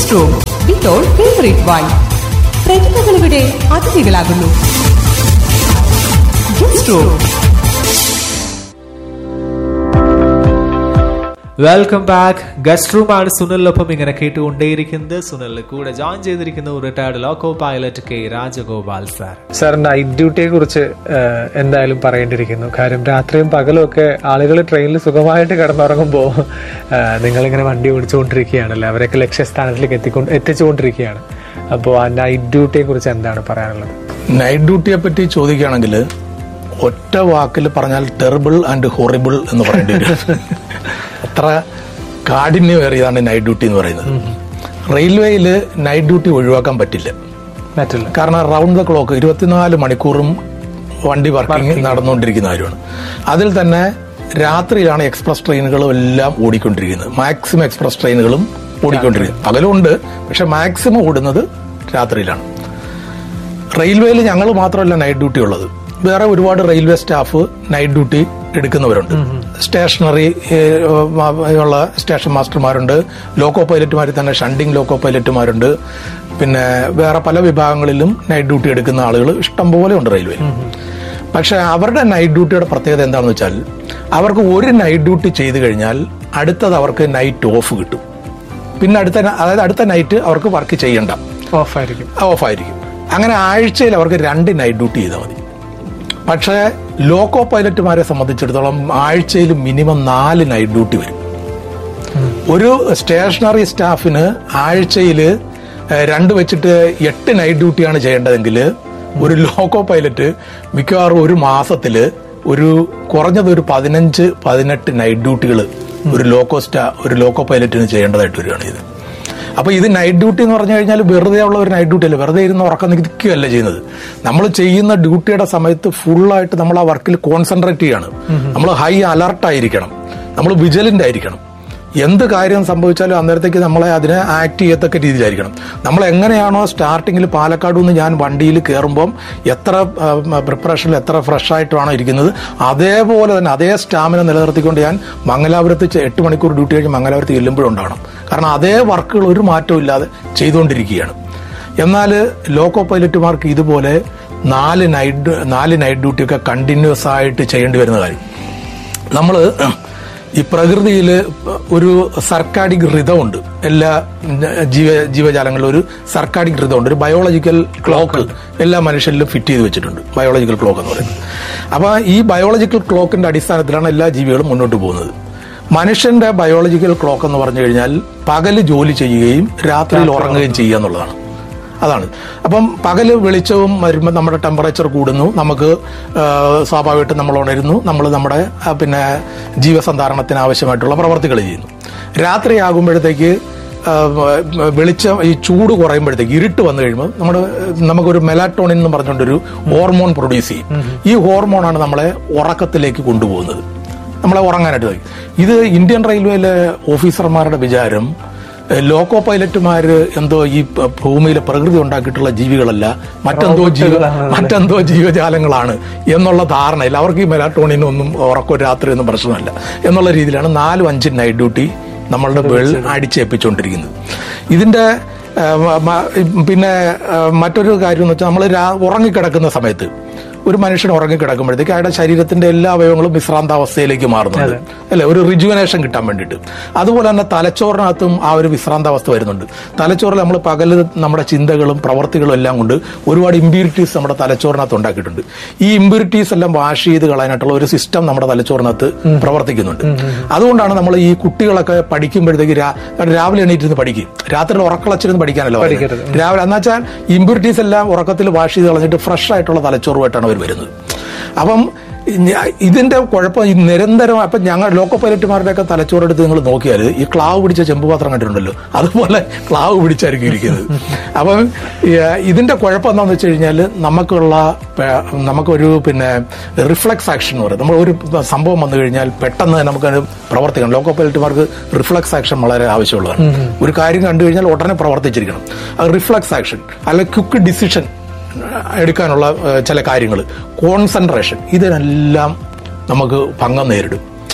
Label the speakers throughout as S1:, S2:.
S1: Guest room with all favourite wine പ്രതിഭകളിവിടെ അതിഥികളാകുന്നു guest room
S2: welcome back guest room ആണ് സുനിലിനൊപ്പം ഇങ്ങനെ കേട്ടുകൊണ്ടേയിരിക്കുന്നത് സുനിലിന് കൂടെ ജോയിൻ ചെയ്തിരിക്കുന്ന retired loco pilot K Rajagopal sir
S3: sir night ഡ്യൂട്ടിയെ കുറിച്ച് ഏഹ്, എന്തായാലും പറയേണ്ടിയിരിക്കുന്നു കാര്യം രാത്രിയും പകലും ഒക്കെ ആളുകൾ ട്രെയിനിൽ സുഖമായിട്ട് കിടന്നുറങ്ങുമ്പോൾ ഏഹ്, നിങ്ങളിങ്ങനെ വണ്ടി ഓടിച്ചുകൊണ്ടിരിക്കുകയാണല്ലോ അവരൊക്കെ ലക്ഷ്യസ്ഥാനത്തിലേക്ക് എത്തിക്കൊണ്ട് എത്തിച്ചുകൊണ്ടിരിക്കുകയാണ് അപ്പോൾ ആ നൈറ്റ് ഡ്യൂട്ടിയെ കുറിച്ച് എന്താണ് പറയാനുള്ളത്
S4: നൈറ്റ് ഡ്യൂട്ടിയെ പറ്റി ചോദിക്കുകയാണെങ്കിൽ ഒറ്റ വാക്കിൽ പറഞ്ഞാൽ ടെറിബിൾ ആൻഡ് ഹൊറിബിൾ എന്ന് പറയേണ്ടി വരും അത്ര കാഠിന്യമേറിയതാണ് നൈറ്റ് ഡ്യൂട്ടി എന്ന് പറയുന്നത് റെയിൽവേയിൽ നൈറ്റ് ഡ്യൂട്ടി ഒഴിവാക്കാൻ പറ്റില്ല
S3: പറ്റില്ല
S4: കാരണം റൗണ്ട് ദ ക്ലോക്ക് ഇരുപത്തിനാല് മണിക്കൂറും വണ്ടി വർക്കിംഗ് നടന്നുകൊണ്ടിരിക്കുന്ന കാര്യമാണ് അതിൽ തന്നെ രാത്രിയിലാണ് എക്സ്പ്രസ് ട്രെയിനുകളും എല്ലാം ഓടിക്കൊണ്ടിരിക്കുന്നത് മാക്സിമം എക്സ്പ്രസ് ട്രെയിനുകളും ഓടിക്കൊണ്ടിരിക്കുന്നത് പകലുണ്ട് പക്ഷെ മാക്സിമം ഓടുന്നത് രാത്രിയിലാണ് റെയിൽവേയിൽ ഞങ്ങൾ മാത്രമല്ല നൈറ്റ് ഡ്യൂട്ടി ഉള്ളത് വേറെ ഒരുപാട് റെയിൽവേ സ്റ്റാഫ് നൈറ്റ് ഡ്യൂട്ടി എടുക്കുന്നവരുണ്ട് സ്റ്റേഷനറി ഏഹ്, ഉള്ള സ്റ്റേഷൻ മാസ്റ്റർമാരുണ്ട് ലോക്കോ പൈലറ്റുമാരിൽ തന്നെ ഷണ്ടിങ് ലോക്കോ പൈലറ്റുമാരുണ്ട് പിന്നെ വേറെ പല വിഭാഗങ്ങളിലും നൈറ്റ് ഡ്യൂട്ടി എടുക്കുന്ന ആളുകൾ ഇഷ്ടംപോലെ ഉണ്ട് റെയിൽവേയിൽ പക്ഷെ അവരുടെ നൈറ്റ് ഡ്യൂട്ടിയുടെ പ്രത്യേകത എന്താണെന്ന് വെച്ചാൽ അവർക്ക് ഒരു നൈറ്റ് ഡ്യൂട്ടി ചെയ്തു കഴിഞ്ഞാൽ അടുത്തത് അവർക്ക് നൈറ്റ് ഓഫ് കിട്ടും പിന്നെ അടുത്ത അതായത് അടുത്ത നൈറ്റ് അവർക്ക് വർക്ക് ചെയ്യണ്ട
S3: ഓഫായിരിക്കും
S4: ഓഫായിരിക്കും അങ്ങനെ ആഴ്ചയിൽ അവർക്ക് രണ്ട് നൈറ്റ് ഡ്യൂട്ടി ചെയ്താൽ മതി പക്ഷേ ലോക്കോ പൈലറ്റുമാരെ സംബന്ധിച്ചിടത്തോളം ആഴ്ചയിൽ മിനിമം നാല് നൈറ്റ് ഡ്യൂട്ടി വരും ഒരു സ്റ്റേഷനറി സ്റ്റാഫിന് ആഴ്ചയിൽ രണ്ട് വെച്ചിട്ട് എട്ട് നൈറ്റ് ഡ്യൂട്ടിയാണ് ചെയ്യേണ്ടതെങ്കിൽ ഒരു ലോക്കോ പൈലറ്റ് മിക്കവാറും ഒരു മാസത്തില് ഒരു കുറഞ്ഞത് ഒരു പതിനഞ്ച് പതിനെട്ട് നൈറ്റ് ഡ്യൂട്ടികൾ ഒരു ലോക്കോ സ്റ്റാ ഒരു ലോക്കോ പൈലറ്റിന് ചെയ്യേണ്ടതായിട്ട് വരികയാണ് ഇത് അപ്പൊ ഇത് നൈറ്റ് ഡ്യൂട്ടി എന്ന് പറഞ്ഞു കഴിഞ്ഞാൽ വെറുതെ ഉള്ള ഒരു നൈറ്റ് ഡ്യൂട്ടി അല്ല വെറുതെ ഇരുന്ന് ഉറക്കം നിൽക്കുകയല്ല ചെയ്യുന്നത് നമ്മൾ ചെയ്യുന്ന ഡ്യൂട്ടിയുടെ സമയത്ത് ഫുള്ളായിട്ട് നമ്മൾ ആ വർക്കിൽ കോൺസെൻട്രേറ്റ് ചെയ്യണം നമ്മൾ ഹൈ അലർട്ട് ആയിരിക്കണം നമ്മൾ വിജിലന്റ് ആയിരിക്കണം എന്ത് കാര്യം സംഭവിച്ചാലും അന്നേരത്തേക്ക് നമ്മളെ അതിനെ ആക്ട് ചെയ്യത്തക്ക രീതിയിലായിരിക്കണം നമ്മൾ എങ്ങനെയാണോ സ്റ്റാർട്ടിങ്ങിൽ പാലക്കാട് നിന്ന് ഞാൻ വണ്ടിയിൽ കയറുമ്പം എത്ര പ്രിപ്പറേഷനിൽ എത്ര ഫ്രഷ് ആയിട്ടാണോ ഇരിക്കുന്നത് അതേപോലെ തന്നെ അതേ സ്റ്റാമിന നിലനിർത്തിക്കൊണ്ട് ഞാൻ മംഗലാപുരത്ത് ചെ- എട്ട് മണിക്കൂർ ഡ്യൂട്ടി കഴിഞ്ഞ് മംഗലാപുരത്ത് ചെല്ലുമ്പോഴുണ്ടാകണം കാരണം അതേ വർക്കുകൾ ഒരു മാറ്റവും ഇല്ലാതെ ചെയ്തുകൊണ്ടിരിക്കുകയാണ് എന്നാൽ ലോക്കോ പൈലറ്റുമാർക്ക് ഇതുപോലെ നാല് നൈറ്റ് നാല് നൈറ്റ് ഡ്യൂട്ടിയൊക്കെ കണ്ടിന്യൂസ് ആയിട്ട് ചെയ്യേണ്ടി വരുന്ന കാര്യം നമ്മൾ ഈ പ്രകൃതിയിൽ ഒരു സർക്കാഡിക് ഉണ്ട് എല്ലാ ജീവ ജീവജാലങ്ങളിലും ഒരു സർക്കാഡിക് ഉണ്ട് ഒരു ബയോളജിക്കൽ ക്ലോക്ക് എല്ലാ മനുഷ്യരിലും ഫിറ്റ് ചെയ്ത് വെച്ചിട്ടുണ്ട് ബയോളജിക്കൽ ക്ലോക്ക് എന്ന് പറയുന്നത് അപ്പൊ ഈ ബയോളജിക്കൽ ക്ലോക്കിന്റെ അടിസ്ഥാനത്തിലാണ് എല്ലാ ജീവികളും മുന്നോട്ട് പോകുന്നത് മനുഷ്യന്റെ ബയോളജിക്കൽ ക്ലോക്ക് എന്ന് പറഞ്ഞു കഴിഞ്ഞാൽ പകല് ജോലി ചെയ്യുകയും രാത്രിയിൽ ഉറങ്ങുകയും ചെയ്യുക എന്നുള്ളതാണ് അതാണ് അപ്പം പകല് വെളിച്ചവും വരുമ്പോൾ നമ്മുടെ ടെമ്പറേച്ചർ കൂടുന്നു നമുക്ക് ആ, സ്വാഭാവികമായിട്ടും നമ്മൾ ഉണരുന്നു നമ്മൾ നമ്മുടെ ആ, പിന്നെ ജീവസന്ധാരണത്തിന് ആവശ്യമായിട്ടുള്ള പ്രവർത്തികൾ ചെയ്യുന്നു രാത്രിയാകുമ്പോഴത്തേക്ക് ആ, വെളിച്ചം ഈ ചൂട് കുറയുമ്പോഴത്തേക്ക് ഇരുട്ട് വന്നു കഴിയുമ്പോൾ നമ്മുടെ നമുക്കൊരു മെലാറ്റോണിൻ എന്ന് പറഞ്ഞുകൊണ്ടൊരു ഹോർമോൺ പ്രൊഡ്യൂസ് ചെയ്യും ഈ ഹോർമോണാണ് നമ്മളെ ഉറക്കത്തിലേക്ക് കൊണ്ടുപോകുന്നത് നമ്മളെ ഉറങ്ങാനായിട്ട് കഴിയും ഇത് ഇന്ത്യൻ റെയിൽവേയിലെ ഓഫീസർമാരുടെ വിചാരം ഏഹ് ലോക്കോ പൈലറ്റുമാര് എന്തോ ഈ പ- ഭൂമിയിലെ പ്രകൃതി ഉണ്ടാക്കിയിട്ടുള്ള ജീവികളല്ല മറ്റെന്തോ ജീവ മറ്റെന്തോ ജീവജാലങ്ങളാണ് എന്നുള്ള ധാരണയില്ല അവർക്ക് ഈ മെലാട്ടോണിനൊന്നും ഉറക്കോ രാത്രി ഒന്നും പ്രശ്നമല്ല എന്നുള്ള രീതിയിലാണ് നാലും അഞ്ചും നൈറ്റ് ഡ്യൂട്ടി നമ്മളുടെ വെൾ അടിച്ചേൽപ്പിച്ചുകൊണ്ടിരിക്കുന്നത് ഇതിന്റെ ഏഹ്, മ- മ- പിന്നെ ഏഹ്, മറ്റൊരു കാര്യം എന്ന് വെച്ചാൽ നമ്മൾ ഉറങ്ങിക്കിടക്കുന്ന സമയത്ത് ഒരു മനുഷ്യൻ ഉറങ്ങിക്കിടക്കുമ്പോഴത്തേക്ക് അയാളുടെ ശരീരത്തിന്റെ എല്ലാ അവയവങ്ങളും വിശ്രാന്താവസ്ഥയിലേക്ക് മാറുന്നുണ്ട് അല്ലെ ഒരു റിജുവനേഷൻ കിട്ടാൻ വേണ്ടിയിട്ട് അതുപോലെ തന്നെ തലച്ചോറിനകത്തും ആ ഒരു വിശ്രാന്താവസ്ഥ വരുന്നുണ്ട് തലച്ചോറിൽ നമ്മൾ പകല് നമ്മുടെ ചിന്തകളും പ്രവർത്തികളും എല്ലാം കൊണ്ട് ഒരുപാട് ഇമ്പ്യൂരിറ്റീസ് നമ്മുടെ തലച്ചോറിനകത്ത് ഉണ്ടാക്കിയിട്ടുണ്ട് ഈ ഇമ്പ്യൂരിറ്റീസ് എല്ലാം വാഷ് ചെയ്ത് കളയാനായിട്ടുള്ള ഒരു സിസ്റ്റം നമ്മുടെ തലച്ചോറിനകത്ത് പ്രവർത്തിക്കുന്നുണ്ട് അതുകൊണ്ടാണ് നമ്മൾ ഈ കുട്ടികളൊക്കെ പഠിക്കുമ്പോഴത്തേക്ക് രാ- രാവിലെ എണീറ്റിരുന്ന് പഠിക്കും രാത്രി ഉറക്കളച്ചിരുന്ന് പഠിക്കാനല്ലോ
S3: പഠിക്കരുത്.
S4: രാവിലെ എന്ന് വെച്ചാൽ ഇമ്പ്യൂരിറ്റീസ് എല്ലാം ഉറക്കത്തിൽ വാഷ് ചെയ്ത് കളഞ്ഞിട്ട് ഫ്രഷ് ആയിട്ടുള്ള തലച്ചോറുമായിട്ടാണ് അവർ വരുന്നത് അപ്പം ഞ- ഇതിന്റെ കുഴപ്പം ഈ നിരന്തരം അപ്പൊ ഞങ്ങൾ ലോക്കോ പൈലറ്റുമാരുടെയൊക്കെ തലച്ചോറെടുത്ത് നിങ്ങൾ നോക്കിയാൽ ഈ ക്ലാവ് പിടിച്ച ചെമ്പുപാത്രം കണ്ടിട്ടുണ്ടല്ലോ അതുപോലെ ക്ലാവ് പിടിച്ചായിരിക്കും ഇരിക്കുന്നത് അപ്പം ഈ, ഇതിന്റെ കുഴപ്പം എന്താണെന്ന് വെച്ച് കഴിഞ്ഞാൽ നമുക്കുള്ള പ- നമുക്കൊരു പിന്നെ റിഫ്ലക്സ് ആക്ഷൻ എന്ന് പറയും നമ്മൾ ഒരു സംഭവം വന്നു കഴിഞ്ഞാൽ പെട്ടെന്ന് തന്നെ നമുക്ക് അത് പ്രവർത്തിക്കണം ലോക്കോ പൈലറ്റുമാർക്ക് റിഫ്ലക്സ് ആക്ഷൻ വളരെ ആവശ്യമുള്ളതാണ് ഒരു കാര്യം കണ്ടു കഴിഞ്ഞാൽ ഉടനെ പ്രവർത്തിച്ചിരിക്കണം അത് റിഫ്ലക്സ് ആക്ഷൻ അല്ലെങ്കിൽ ക്വിക്ക് ഡിസിഷൻ എടുക്കാനുള്ള ഏഹ്, ചില കാര്യങ്ങൾ കോൺസെൻട്രേഷൻ ഇതിനെല്ലാം നമുക്ക് ഭംഗം നേരിടും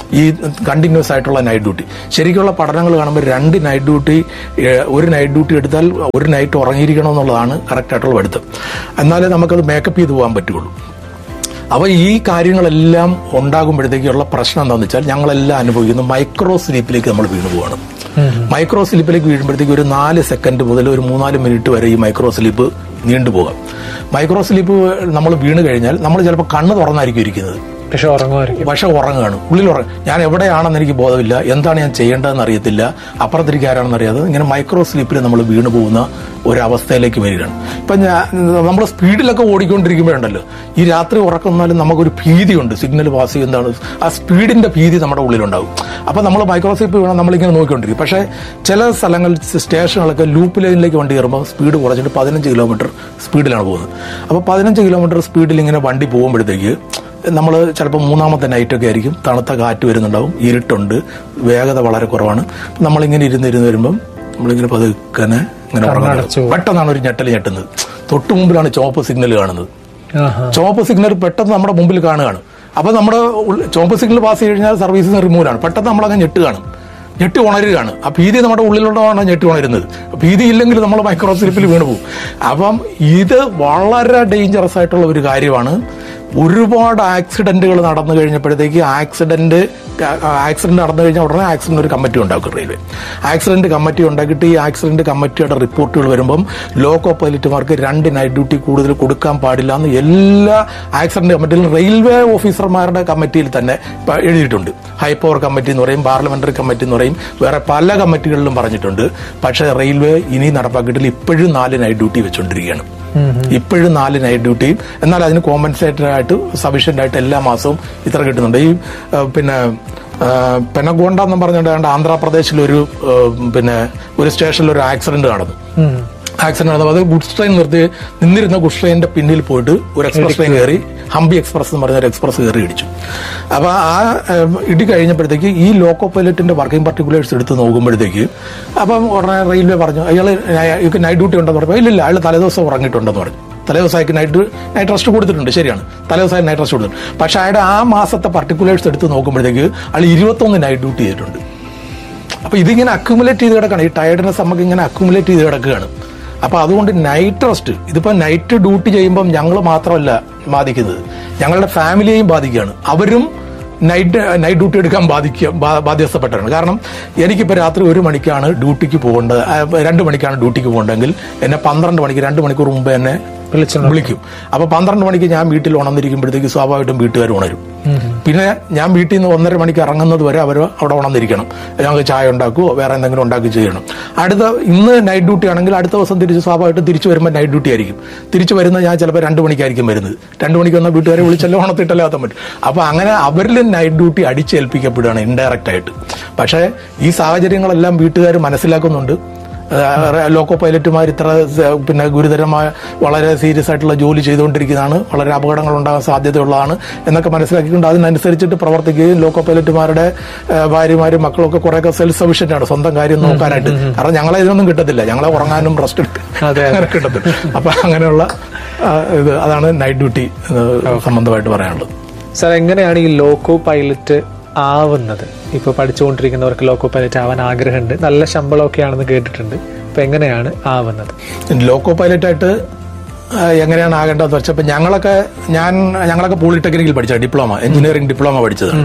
S4: ഈ കണ്ടിന്യൂസ് ആയിട്ടുള്ള നൈറ്റ് ഡ്യൂട്ടി ശരിക്കുള്ള പഠനങ്ങൾ കാണുമ്പോൾ രണ്ട് നൈറ്റ് ഡ്യൂട്ടി ഏഹ്, ഒരു നൈറ്റ് ഡ്യൂട്ടി എടുത്താൽ ഒരു നൈറ്റ് ഉറങ്ങിയിരിക്കണം എന്നുള്ളതാണ് കറക്റ്റ് ആയിട്ടുള്ള പഠിത്തം എന്നാലേ നമുക്കത് മേക്കപ്പ് ചെയ്ത് പോകാൻ പറ്റുള്ളൂ അപ്പൊ ഈ കാര്യങ്ങളെല്ലാം ഉണ്ടാകുമ്പോഴത്തേക്കുള്ള പ്രശ്നം എന്താണെന്ന് വെച്ചാൽ ഞങ്ങളെല്ലാം അനുഭവിക്കുന്നു മൈക്രോ സ്ലീപ്പിലേക്ക് നമ്മൾ വീണു പോവാണ് മൈക്രോ സ്ലീപ്പിലേക്ക് വീഴുമ്പോഴത്തേക്ക് ഒരു നാല് സെക്കൻഡ് മുതൽ ഒരു മൂന്നാല് മിനിറ്റ് വരെ ഈ മൈക്രോ സ്ലീപ്പ് നീണ്ടുപോകാം മൈക്രോ സ്ലീപ്പ് നമ്മൾ വീണ് കഴിഞ്ഞാൽ നമ്മൾ ചിലപ്പോൾ കണ്ണ് തുറന്നായിരിക്കും ഇരിക്കുന്നത്
S3: പക്ഷെ ഉറങ്ങുമായിരിക്കും
S4: പക്ഷെ ഉറങ്ങുകയാണ് ഉള്ളിൽ ഉറങ്ങും ഞാൻ എവിടെയാണെന്ന് എനിക്ക് ബോധമില്ല എന്താണ് ഞാൻ ചെയ്യേണ്ടതെന്ന് അറിയത്തില്ല അപ്പുറത്തിരിക്കുക ആരാണെന്ന് അറിയാതെ ഇങ്ങനെ മൈക്രോ സ്ലീപ്പിൽ നമ്മൾ വീണു പോകുന്ന ഒരവസ്ഥയിലേക്ക് വരികയാണ് ഇപ്പൊ ഞാൻ നമ്മൾ സ്പീഡിലൊക്കെ ഓടിക്കൊണ്ടിരിക്കുമ്പോഴുണ്ടല്ലോ ഈ രാത്രി ഉറക്കുന്നാലും നമുക്കൊരു ഭീതിയുണ്ട് സിഗ്നൽ പാസ് ചെയ്യുന്നതാണ് ആ സ്പീഡിന്റെ ഭീതി നമ്മുടെ ഉള്ളിലുണ്ടാവും അപ്പൊ നമ്മൾ മൈക്രോ സ്ലീപ്പ് വീണാൽ നമ്മളിങ്ങനെ നോക്കിക്കൊണ്ടിരിക്കും പക്ഷേ ചില സ്ഥലങ്ങളിൽ സ്റ്റേഷനുകളൊക്കെ ലൂപ്പ് ലൈനിലേക്ക് വണ്ടി കയറുമ്പോൾ സ്പീഡ് കുറച്ചിട്ട് പതിനഞ്ച് കിലോമീറ്റർ സ്പീഡിലാണ് പോകുന്നത് അപ്പോൾ പതിനഞ്ച് കിലോമീറ്റർ സ്പീഡിൽ ഇങ്ങനെ വണ്ടി പോകുമ്പോഴത്തേക്ക് നമ്മൾ ചിലപ്പോൾ മൂന്നാമത്തെ നൈറ്റൊക്കെ ആയിരിക്കും തണുത്ത കാറ്റ് വരുന്നുണ്ടാവും ഇരുട്ടുണ്ട് വേഗത വളരെ കുറവാണ് നമ്മളിങ്ങനെ ഇരുന്ന് ഇരുന്ന് വരുമ്പം നമ്മളിങ്ങനെ പതുക്കനെ ഇങ്ങനെ ഉറങ്ങാൻ
S3: കണ്ണടച്ചു പോകും.
S4: പെട്ടെന്നാണ് ഒരു ഞെട്ടൽ ഞെട്ടുന്നത് തൊട്ട് മുമ്പിലാണ് ചുവപ്പ് സിഗ്നൽ കാണുന്നത്
S3: ആഹാ.
S4: ചുവപ്പ് സിഗ്നൽ പെട്ടെന്ന് നമ്മുടെ മുമ്പിൽ കാണുകയാണ് അപ്പൊ നമ്മുടെ ഉള്ള- ചുവപ്പ് സിഗ്നൽ പാസ് ചെയ്ത് കഴിഞ്ഞാൽ സർവീസ് റിമൂവ് ആണ് പെട്ടെന്ന് നമ്മളങ്ങ് ഞെട്ട് കാണും ഞെട്ടി ഉണരുകയാണ് ആ ഭീതി നമ്മുടെ ഉള്ളിലുള്ളതാണ് ഞെട്ടി ഉണരുന്നത് ഭീതി ഇല്ലെങ്കിൽ നമ്മൾ മൈക്രോ സ്ലിപ്പിൽ വീണ് പോകും അപ്പം ഇത് വളരെ ഡേഞ്ചറസ് ആയിട്ടുള്ള ഒരു കാര്യമാണ് ഒരുപാട് ആക്സിഡന്റുകൾ നടന്നു കഴിഞ്ഞപ്പോഴത്തേക്ക് ആക്സിഡന്റ് ആക്സിഡന്റ് നടന്നു കഴിഞ്ഞാൽ ഉടനെ ആക്സിഡന്റ് ഒരു കമ്മിറ്റി ഉണ്ടാക്കും റെയിൽവേ ആക്സിഡന്റ് കമ്മിറ്റി ഉണ്ടാക്കിയിട്ട് ഈ ആക്സിഡന്റ് കമ്മിറ്റിയുടെ റിപ്പോർട്ടുകൾ വരുമ്പം ലോക്കോ പൈലറ്റുമാർക്ക് രണ്ട് നൈറ്റ് ഡ്യൂട്ടി കൂടുതൽ കൊടുക്കാൻ പാടില്ല എന്ന് എല്ലാ ആക്സിഡന്റ് കമ്മിറ്റിയിലും റെയിൽവേ ഓഫീസർമാരുടെ കമ്മിറ്റിയിൽ തന്നെ ഇപ്പൊ എഴുതിയിട്ടുണ്ട് ഹൈ പവർ കമ്മിറ്റി എന്ന് പറയും പാർലമെന്ററി കമ്മിറ്റി എന്ന് പറയും വേറെ പല കമ്മിറ്റികളിലും പറഞ്ഞിട്ടുണ്ട് പക്ഷേ റെയിൽവേ ഇനി നടപ്പാക്കിയിട്ടില്ല ഇപ്പോഴും നാല് നൈറ്റ് ഡ്യൂട്ടി വെച്ചുകൊണ്ടിരിക്കുകയാണ് ഇപ്പോഴും നാല് നൈറ്റ് ഡ്യൂട്ടിയും എന്നാൽ അതിന് കോമ്പൻസേറ്റഡ് ആയിട്ട് സഫീഷ്യന്റ് ആയിട്ട് എല്ലാ മാസവും ഇത്ര കിട്ടുന്നുണ്ട് ഈ ആ, പിന്നെ ആ, പെനഗോണ്ട എന്ന് പറഞ്ഞുകൊണ്ട് ഏതാണ്ട് ആന്ധ്രാപ്രദേശിലൊരു ആ, പിന്നെ ഒരു സ്റ്റേഷനിൽ ഒരു ആക്സിഡന്റ് നടന്നു
S3: ഉം.
S4: ആക്സിഡന്റ് നടന്നു അത് ഗുഡ്സ് ട്രെയിൻ നിർത്തി നിന്നിരുന്ന ഗുഡ്സ് ട്രെയിനിന്റെ പിന്നിൽ പോയിട്ട് ഒരു എക്സ്പ്രസ് ട്രെയിൻ കയറി ഹംപി എക്സ്പ്രസ് എന്ന് പറഞ്ഞ ഒരു എക്സ്പ്രസ് കയറി ഇടിച്ചു അപ്പൊ ആ ഏഹ്, ഇടി കഴിഞ്ഞപ്പോഴത്തേക്ക് ഈ ലോക്കോ പൈലറ്റിന്റെ വർക്കിംഗ് പർട്ടിക്കുലേഴ്സ് എടുത്ത് നോക്കുമ്പോഴത്തേക്ക് അപ്പം ഉടനെ റെയിൽവേ പറഞ്ഞു അയാൾ നൈറ്റ് ഡ്യൂട്ടി ഉണ്ടെന്ന് പറഞ്ഞു ഇല്ലില്ല അയാൾ തലേദിവസം ഉറങ്ങിയിട്ടുണ്ടെന്ന് പറഞ്ഞു തലേദിവസം അയാൾക്ക് നൈറ്റ് നൈറ്റ് റെസ്റ്റ് കൊടുത്തിട്ടുണ്ട് ശരിയാണ് തലേദിവസം നൈറ്റ് റെസ്റ്റ് കൊടുത്തിട്ടുണ്ട് പക്ഷെ അയാളുടെ ആ മാസത്തെ പർട്ടിക്കുലേഴ്സ് എടുത്ത് നോക്കുമ്പോഴത്തേക്ക് അയാൾ ഇരുപത്തൊന്ന് നൈറ്റ് ഡ്യൂട്ടി ചെയ്തിട്ടുണ്ട് അപ്പൊ ഇതിങ്ങനെ അക്യുമുലേറ്റ് ചെയ്ത് കിടക്കണം ഈ ടയർഡ്നെസ് നമുക്ക് ഇങ്ങനെ അക്യുമുലേറ്റ് ചെയ്ത് കിടക്കുകയാണ് അപ്പൊ അതുകൊണ്ട് നൈറ്റ് റെസ്റ്റ് ഇതിപ്പോ നൈറ്റ് ഡ്യൂട്ടി ചെയ്യുമ്പം ഞങ്ങൾ മാത്രമല്ല ബാധിക്കുന്നത് ഞങ്ങളുടെ ഫാമിലിയെയും ബാധിക്കുകയാണ് അവരും നൈറ്റ് നൈറ്റ് ഡ്യൂട്ടി എടുക്കാൻ ബാധിക്കുക ബാ- ബാധ്യസ്ഥപ്പെട്ടവരാണ് കാരണം എനിക്കിപ്പോൾ രാത്രി ഒരു മണിക്കാണ് ഡ്യൂട്ടിക്ക് പോകേണ്ടത് ആ, രണ്ട് മണിക്കാണ് ഡ്യൂട്ടിക്ക് പോകേണ്ടതെങ്കിൽ എന്നെ പന്ത്രണ്ട് മണിക്ക് രണ്ട് മണിക്കൂർ മുമ്പ് എന്നെ
S3: വിളിച്ചുണർത്തും.
S4: വിളിക്കും അപ്പൊ പന്ത്രണ്ട് മണിക്ക് ഞാൻ വീട്ടിൽ ഉണർന്നിരിക്കുമ്പോഴത്തേക്ക് സ്വാഭാവികമായിട്ടും വീട്ടുകാർ ഉണരും പിന്നെ ഞാൻ വീട്ടിൽ നിന്ന് ഒന്നര മണിക്ക് ഇറങ്ങുന്നത് വരെ അവർ അവിടെ ഉണർന്നിരിക്കണം ഞങ്ങൾക്ക് ചായ ഉണ്ടാക്കുവോ വേറെ എന്തെങ്കിലും ഉണ്ടാക്കി ചെയ്യണം അടുത്ത ഇന്ന് നൈറ്റ് ഡ്യൂട്ടി ആണെങ്കിൽ അടുത്ത ദിവസം തിരിച്ച് സ്വാഭാവികമായിട്ടും തിരിച്ചു വരുമ്പോൾ നൈറ്റ് ഡ്യൂട്ടി ആയിരിക്കും തിരിച്ചു വരുന്നത് ഞാൻ ചിലപ്പോൾ രണ്ട് മണിക്കായിരിക്കും വരുന്നത് രണ്ട് മണിക്ക് വന്ന വീട്ടുകാരെ വിളിച്ചല്ലോ ഉണർത്തിട്ടല്ലേ ആത്താൻ പറ്റും അപ്പൊ അങ്ങനെ അവരിൽ നൈറ്റ് ഡ്യൂട്ടി അടിച്ചേൽപ്പിക്കപ്പെടുകയാണ് ഇൻഡയറക്റ്റ് ആയിട്ട് പക്ഷേ ഈ സാഹചര്യങ്ങളെല്ലാം വീട്ടുകാർ മനസ്സിലാക്കുന്നുണ്ട് ഏഹ് ലോക്കോ പൈലറ്റുമാർ ഇത്ര സ- പിന്നെ ഗുരുതരമായ വളരെ സീരിയസ് ആയിട്ടുള്ള ജോലി ചെയ്തുകൊണ്ടിരിക്കുന്നതാണ് വളരെ അപകടങ്ങൾ ഉണ്ടാകാൻ സാധ്യതയുള്ളതാണ് എന്നൊക്കെ മനസ്സിലാക്കിക്കൊണ്ട് അതിനനുസരിച്ചിട്ട് പ്രവർത്തിക്കുകയും ലോക്കോ പൈലറ്റുമാരുടെ ഏഹ് ഭാര്യമാരും മക്കളൊക്കെ കുറെയൊക്കെ സെൽഫ് സഫീഷ്യന്റ് ആണ് സ്വന്തം കാര്യം നോക്കാനായിട്ട് കാരണം ഞങ്ങളെ ഇതിനൊന്നും കിട്ടത്തില്ല ഞങ്ങളെ ഉറങ്ങാനും റെസ്റ്റ്
S3: അതെ.
S4: അങ്ങനെ കിട്ടത്തില്ല അപ്പൊ അങ്ങനെയുള്ള ആ, ഇത് അതാണ് നൈറ്റ് ഡ്യൂട്ടി സംബന്ധമായിട്ട് പറയാനുള്ളത്
S3: സാർ എങ്ങനെയാണ് ഈ ലോക്കോ പൈലറ്റ് ആവുന്നത് ഇപ്പൊ പഠിച്ചുകൊണ്ടിരിക്കുന്നവർക്ക് ലോക്കോ പൈലറ്റ് ആവാൻ ആഗ്രഹമുണ്ട് നല്ല ശമ്പളമൊക്കെ ആണെന്ന് കേട്ടിട്ടുണ്ട് അപ്പൊ എങ്ങനെയാണ് ആവുന്നത്
S4: ലോക്കോ പൈലറ്റായിട്ട് ആ, എങ്ങനെയാണ് ആകേണ്ടതെന്ന് വെച്ചപ്പോൾ ഞങ്ങളൊക്കെ ഞാൻ ഞങ്ങളൊക്കെ പോളിടെക്നിക്കിൽ പഠിച്ച ഡിപ്ലോമ എഞ്ചിനീയറിംഗ് ഡിപ്ലോമ പഠിച്ചതാണ്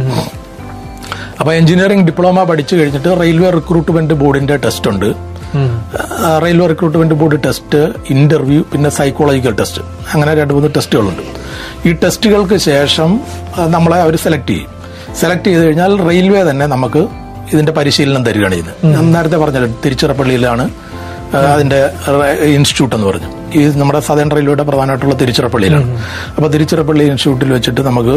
S4: അപ്പോൾ എഞ്ചിനീയറിംഗ് ഡിപ്ലോമ പഠിച്ചു കഴിഞ്ഞിട്ട് റെയിൽവേ റിക്രൂട്ട്മെന്റ് ബോർഡിന്റെ ടെസ്റ്റ് ഉണ്ട്
S3: ഉം.
S4: ആ, railway recruitment board test interview പിന്നെ സൈക്കോളജിക്കൽ ടെസ്റ്റ് അങ്ങനെ രണ്ട് മൂന്ന് ടെസ്റ്റുകളുണ്ട് ഈ ടെസ്റ്റുകൾക്ക് ശേഷം ആ, നമ്മളെ അവർ സെലക്ട് ചെയ്യും സെലക്ട് ചെയ്ത് കഴിഞ്ഞാൽ റെയിൽവേ തന്നെ നമുക്ക് ഇതിന്റെ പരിശീലനം തരികയാണ് ചെയ്യുന്നത് ഞാൻ നേരത്തെ പറഞ്ഞല്ലോ തിരുച്ചിറപ്പള്ളിയിലാണ് ആ, അതിന്റെ ഇൻസ്റ്റിറ്റ്യൂട്ട് എന്ന് പറഞ്ഞു ഈ നമ്മുടെ സദേൺ റെയിൽവേയുടെ പ്രധാനമായിട്ടുള്ള തിരുച്ചിറപ്പള്ളിയിലാണ് അപ്പൊ തിരുച്ചിറപ്പള്ളി ഇൻസ്റ്റിറ്റ്യൂട്ടിൽ വെച്ചിട്ട് നമുക്ക്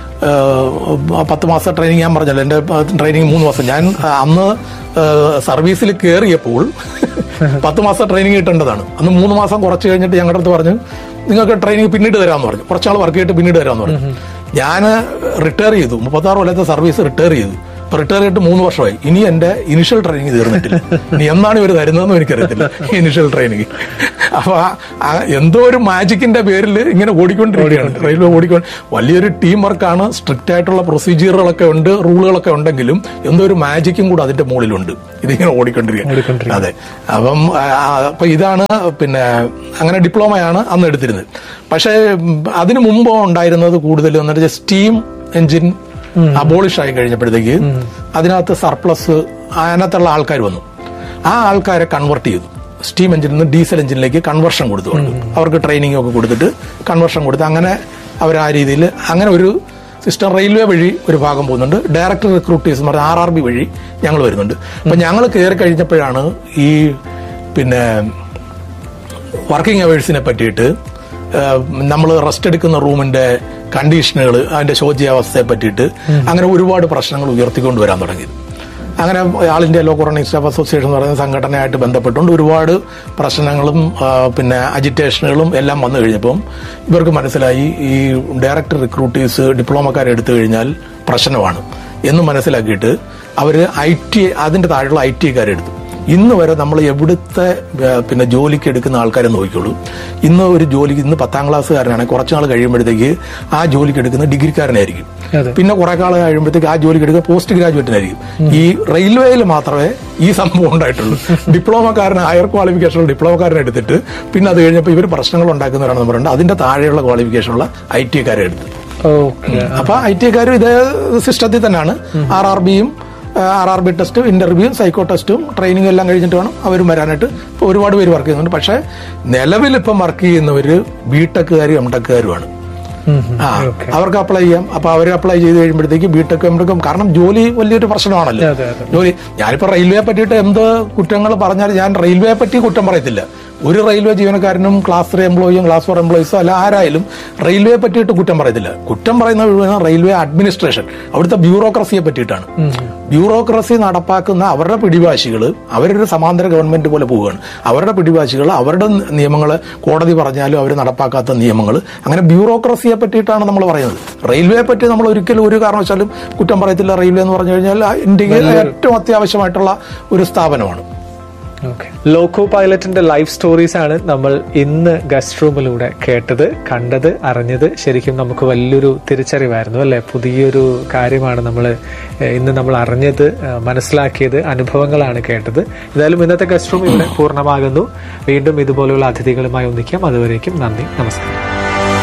S4: ആ, പത്ത് മാസം ട്രെയിനിങ് ഞാൻ പറഞ്ഞല്ലോ എന്റെ ട്രെയിനിങ് മൂന്ന് മാസം ഞാൻ ആ, അന്ന് സർവീസിൽ കയറിയപ്പോൾ പത്ത് മാസം ട്രെയിനിങ് കിട്ടേണ്ടതാണ് അന്ന് മൂന്ന് മാസം കുറച്ച് കഴിഞ്ഞിട്ട് ഞങ്ങളുടെ അടുത്ത് പറഞ്ഞു നിങ്ങൾക്ക് ട്രെയിനിങ് പിന്നീട് തരാമെന്ന് പറഞ്ഞു കുറച്ചാൾ വർക്ക് ചെയ്തിട്ട് പിന്നീട് തരാമെന്ന് പറഞ്ഞു ഞാൻ റിട്ടയർ ചെയ്തു മുപ്പത്താറ് കൊല്ലത്തെ സർവീസ് റിട്ടയർ ചെയ്തു റിട്ടയർ ചെയ്തിട്ട് മൂന്ന് വർഷമായി ഇനി എന്റെ ഇനിഷ്യൽ ട്രെയിനിങ് തീർന്നിട്ടില്ല ഇനി എന്നാണ് ഇവർ തരുന്നതെന്ന് എനിക്കറിയത്തില്ല ഇനിഷ്യൽ ട്രെയിനിങ് അപ്പൊ ആ- ആ എന്തോ ഒരു മാജിക്കിന്റെ പേരിൽ ഇങ്ങനെ ഓടിക്കൊണ്ടിരിക്കുകയാണ് റെയിൽവേ ഓടിക്കൊണ്ട് വലിയൊരു ടീം വർക്കാണ് സ്ട്രിക്റ്റ് ആയിട്ടുള്ള പ്രൊസീജിയറുകളൊക്കെ ഉണ്ട് റൂളുകളൊക്കെ ഉണ്ടെങ്കിലും എന്തോ ഒരു മാജിക്കും കൂടെ അതിന്റെ മുകളിലുണ്ട് ഇതിങ്ങനെ ഓടിക്കൊണ്ടിരിക്കുക അതെ അപ്പം ആ, ആ, അപ്പൊ ഇതാണ് പിന്നെ അങ്ങനെ ഡിപ്ലോമയാണ് അന്ന് എടുത്തിരുന്നത് പക്ഷേ ഉം, അതിനു മുമ്പ് ഉണ്ടായിരുന്നത് കൂടുതൽ എന്ന് വെച്ചാൽ സ്റ്റീം എഞ്ചിൻ അബോളിഷ് ആയി കഴിഞ്ഞപ്പോഴത്തേക്ക് അതിനകത്ത് സർപ്ലസ് അതിനകത്തുള്ള ആൾക്കാർ വന്നു ആ ആൾക്കാരെ കൺവെർട്ട് ചെയ്തു സ്റ്റീം എഞ്ചിനിൽ നിന്ന് ഡീസൽ എഞ്ചിനിലേക്ക് കൺവെർഷൻ കൊടുത്തു കൊടുത്തു അവർക്ക് ട്രെയിനിങ് ഒക്കെ കൊടുത്തിട്ട് കൺവെർഷൻ കൊടുത്ത് അങ്ങനെ അവർ ആ രീതിയിൽ അങ്ങനെ ഒരു സിസ്റ്റം റെയിൽവേ വഴി ഒരു ഭാഗം പോകുന്നുണ്ട് ഡയറക്ടർ റിക്രൂട്ടേഴ്സ് എന്ന് പറഞ്ഞാൽ ആർ ആർ ബി വഴി ഞങ്ങൾ വരുന്നുണ്ട് അപ്പൊ ഞങ്ങൾ കയറി കഴിഞ്ഞപ്പോഴാണ് ഈ പിന്നെ വർക്കിംഗ് അവേഴ്സിനെ പറ്റിയിട്ട് നമ്മൾ റെസ്റ്റ് എടുക്കുന്ന റൂമിന്റെ കണ്ടീഷനുകൾ അതിന്റെ ശോച്യാവസ്ഥയെ പറ്റിയിട്ട് അങ്ങനെ ഒരുപാട് പ്രശ്നങ്ങൾ ഉയർത്തിക്കൊണ്ട് വരാൻ തുടങ്ങി അങ്ങനെ all India loco running staff association എന്ന് പറയുന്ന സംഘടനയായിട്ട് ബന്ധപ്പെട്ടുകൊണ്ട് ഒരുപാട് പ്രശ്നങ്ങളും ആ, പിന്നെ അജിറ്റേഷനുകളും എല്ലാം വന്നു കഴിഞ്ഞപ്പം ഇവർക്ക് മനസ്സിലായി ഈ ഡയറക്ടർ റിക്രൂട്ടേഴ്സ് ഡിപ്ലോമക്കാരെ എടുത്തു കഴിഞ്ഞാൽ പ്രശ്നമാണ് എന്ന് മനസ്സിലാക്കിയിട്ട് അവർ ഐ ടി അതിന്റെ താഴെയുള്ള ഐ ടി എടുത്തു ഇന്ന് വരെ നമ്മൾ എവിടുത്തെ ഏ, പിന്നെ ജോലിക്ക് എടുക്കുന്ന ആൾക്കാരെ നോക്കിക്കോളൂ ഇന്ന് ഒരു ജോലിക്ക് ഇന്ന് പത്താം ക്ലാസ്സുകാരനാണെങ്കിൽ കുറച്ച് നാൾ കഴിയുമ്പോഴത്തേക്ക് ആ ജോലിക്ക് എടുക്കുന്ന ഡിഗ്രിക്കാരനായിരിക്കും
S3: അതെ.
S4: പിന്നെ കുറെ കാലം കഴിയുമ്പോഴത്തേക്ക് ആ ജോലിക്ക് എടുക്കുന്ന പോസ്റ്റ് ഗ്രാജുവേറ്റിനായിരിക്കും ഈ റെയിൽവേയിൽ മാത്രമേ ഈ സംഭവം ഉണ്ടായിട്ടുള്ളൂ ഡിപ്ലോമക്കാരന് ഹയർ ക്വാളിഫിക്കേഷനുള്ള ഡിപ്ലോമക്കാരനെ എടുത്തിട്ട് പിന്നെ അത് കഴിഞ്ഞപ്പോൾ ഇവർ പ്രശ്നങ്ങൾ ഉണ്ടാക്കുന്നവരാണെന്ന് പറയുന്നത് അതിന്റെ താഴെയുള്ള ക്വാളിഫിക്കേഷനുള്ള ഐ ടി കാരെ എടുത്തു
S3: ഓക്കെ
S4: അപ്പൊ ഐ ടി കാരും ഇതേ സിസ്റ്റത്തിൽ തന്നെയാണ് ആർ ആർ ബിയും ആർ ആർ ബി ടെസ്റ്റും ഇന്റർവ്യൂവും സൈക്കോ ടെസ്റ്റും ട്രെയിനിങ്ങും എല്ലാം കഴിഞ്ഞിട്ട് വേണം അവരും വരാനായിട്ട് ഇപ്പൊ ഒരുപാട് പേര് വർക്ക് ചെയ്യുന്നുണ്ട് പക്ഷെ നിലവിൽ ഇപ്പം വർക്ക് ചെയ്യുന്നവര് ബി ടെക്കുകാരും എം ടെക്കുകാരുമാണ് ആ അവർക്ക് അപ്ലൈ ചെയ്യാം അപ്പൊ അവർ അപ്ലൈ ചെയ്ത് കഴിയുമ്പോഴത്തേക്ക് ബി ടെക് എം ടെക്കും കാരണം ജോലി വലിയൊരു പ്രശ്നമാണല്ലോ
S3: അതെ, അതെ.
S4: ജോലി ഞാനിപ്പോ റെയിൽവേയെ പറ്റിയിട്ട് എന്ത് കുറ്റങ്ങൾ പറഞ്ഞാൽ ഞാൻ റെയിൽവേയെ പറ്റി കുറ്റം പറയത്തില്ല ഒരു റെയിൽവേ ജീവനക്കാരനും ക്ലാസ് ത്രീ എംപ്ലോയിയും ക്ലാസ് ഫോർ എംപ്ലോയീസോ അല്ല ആരായാലും റെയിൽവേയെ പറ്റിയിട്ട് കുറ്റം പറയത്തില്ല കുറ്റം പറയുന്ന മുഴുവൻ റെയിൽവേ അഡ്മിനിസ്ട്രേഷൻ അവിടുത്തെ ബ്യൂറോക്രസിയെ പറ്റിയിട്ടാണ് ബ്യൂറോക്രസി നടപ്പാക്കുന്ന അവരുടെ പിടിവാശികൾ അവരൊരു സമാന്തര ഗവൺമെന്റ് പോലെ പോവുകയാണ് അവരുടെ പിടിവാശികൾ അവരുടെ നിയമങ്ങൾ കോടതി പറഞ്ഞാലും അവർ നടപ്പാക്കാത്ത നിയമങ്ങൾ അങ്ങനെ ബ്യൂറോക്രസിയെ പറ്റിയിട്ടാണ് നമ്മൾ പറയുന്നത് റെയിൽവേയെ പറ്റി നമ്മൾ ഒരിക്കലും ഒരു കാരണവശാലും കുറ്റം പറയത്തില്ല റെയിൽവേ എന്ന് പറഞ്ഞു കഴിഞ്ഞാൽ ആ ഇന്ത്യയിൽ ഏറ്റവും അത്യാവശ്യമായിട്ടുള്ള ഒരു സ്ഥാപനമാണ്
S3: ഓക്കെ ലോക്കോ പൈലറ്റിന്റെ ലൈഫ് സ്റ്റോറീസ് ആണ് നമ്മൾ ഇന്ന് ഗസ്റ്റ് റൂമിലൂടെ കേട്ടത് കണ്ടത് അറിഞ്ഞത് ശരിക്കും നമുക്ക് വലിയൊരു തിരിച്ചറിവായിരുന്നു അല്ലെ പുതിയൊരു കാര്യമാണ് നമ്മൾ ഇന്ന് നമ്മൾ അറിഞ്ഞത് ഏഹ്, മനസ്സിലാക്കിയത് അനുഭവങ്ങളാണ് കേട്ടത് എന്തായാലും ഇന്നത്തെ ഗസ്റ്റ് റൂം ഇവിടെ പൂർണ്ണമാകുന്നു വീണ്ടും ഇതുപോലെയുള്ള അതിഥികളുമായി ഒന്നിക്കാം അതുവരേക്കും നന്ദി നമസ്കാരം